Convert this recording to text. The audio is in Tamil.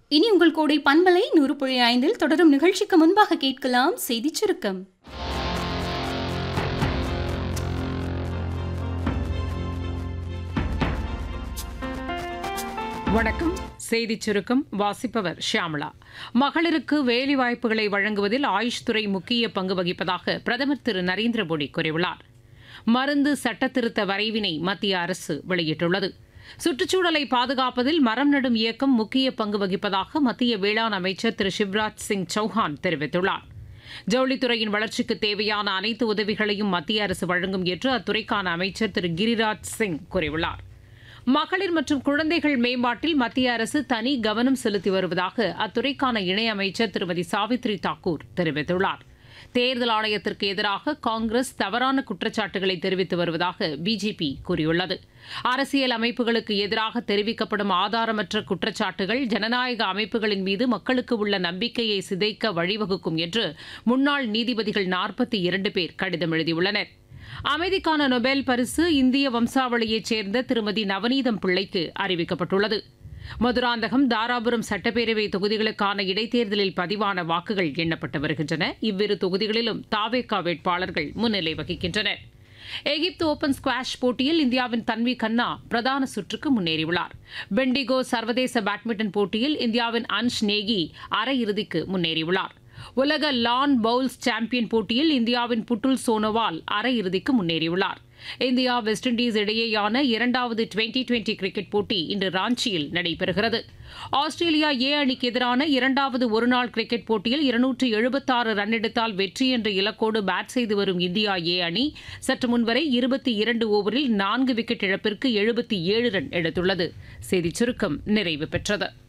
இனி உங்கள் கோடை பண்பலை நூறு புள்ளி ஐந்தில் தொடரும் நிகழ்ச்சிக்கு முன்பாக கேட்கலாம் செய்திச் சுருக்கம் வணக்கம் செய்திச் சுருக்கம் வாசிப்பவர் ஷியாமளா மகளிருக்கு வேலைவாய்ப்புகளை வழங்குவதில் ஆயுஷ் துறை முக்கிய பங்கு வகிப்பதாக பிரதமர் திரு நரேந்திர மோடி கூறியுள்ளார் மருந்து சட்டத்திருத்த வரைவினை மத்திய அரசு வெளியிட்டுள்ளது சுற்றுச்சூழலை பாதுகாப்பதில் மரம் நடும் இயக்கம் முக்கிய பங்கு வகிப்பதாக மத்திய வேளாண் அமைச்சர் திரு சிவராஜ் சிங் சௌஹான் தெரிவித்துள்ளார் ஜவுளித்துறையின் வளர்ச்சிக்கு தேவையான அனைத்து உதவிகளையும் மத்திய அரசு வழங்கும் என்று அத்துறைக்கான அமைச்சர் திரு கிரிராஜ் சிங் கூறியுள்ளார் மகளிர் மற்றும் குழந்தைகள் மேம்பாட்டில் மத்திய அரசு தனி கவனம் செலுத்தி வருவதாக அத்துறைக்கான இணையமைச்சர் திருமதி சாவித்ரி தாக்கூர் தெரிவித்துள்ளார் தேர்தல் ஆணையத்திற்கு எதிராக காங்கிரஸ் தவறான குற்றச்சாட்டுகளை தெரிவித்து வருவதாக பிஜேபி கூறியுள்ளது அரசியல் அமைப்புகளுக்கு எதிராக தெரிவிக்கப்படும் ஆதாரமற்ற குற்றச்சாட்டுகள் ஜனநாயக அமைப்புகளின் மீது மக்களுக்கு உள்ள நம்பிக்கையை சிதைக்க வழிவகுக்கும் என்று முன்னாள் நீதிபதிகள் நாற்பத்தி இரண்டு பேர் கடிதம் எழுதியுள்ளனர் அமைதிக்கான நொபேல் பரிசு இந்திய வம்சாவளியைச் சேர்ந்த திருமதி நவநீதம் பிள்ளைக்கு அறிவிக்கப்பட்டுள்ளது மதுராந்தகம் தாராபுரம் சட்டப்பேரவை தொகுதிகளுக்கான இடைத்தேர்தலில் பதிவான வாக்குகள் எண்ணப்பட்டு வருகின்றன இவ்விரு தொகுதிகளிலும் தாவேகா வேட்பாளர்கள் முன்னிலை வகிக்கின்றனர் எகிப்து ஓபன் ஸ்குவாஷ் போட்டியில் இந்தியாவின் தன்வி கண்ணா பிரதான சுற்றுக்கு முன்னேறியுள்ளார் பெண்டிகோ சர்வதேச பேட்மிண்டன் போட்டியில் இந்தியாவின் அன்ஷ் நேகி அரையிறுதிக்கு முன்னேறியுள்ளார் உலக லான் பவுல்ஸ் சாம்பியன் போட்டியில் இந்தியாவின் புட்டுல் சோனோவால் அரையிறுதிக்கு முன்னேறியுள்ளார் இந்தியா வெஸ்ட் இண்டீஸ் இடையேயான இரண்டாவது டுவெண்டி டுவெண்டி கிரிக்கெட் போட்டி இன்று ராஞ்சியில் நடைபெறுகிறது ஆஸ்திரேலியா ஏ அணிக்கு எதிரான இரண்டாவது ஒருநாள் கிரிக்கெட் போட்டியில் இருநூற்று எழுபத்தாறு ரன் எடுத்தால் வெற்றி என்ற இலக்கோடு பேட் செய்து வரும் இந்தியா ஏ அணி சற்று முன்வரை இருபத்தி இரண்டு ஓவரில் நான்கு விக்கெட் இழப்பிற்கு எழுபத்தி ஏழு ரன் எடுத்துள்ளது செய்திச் சுருக்கம் நிறைவு பெற்றது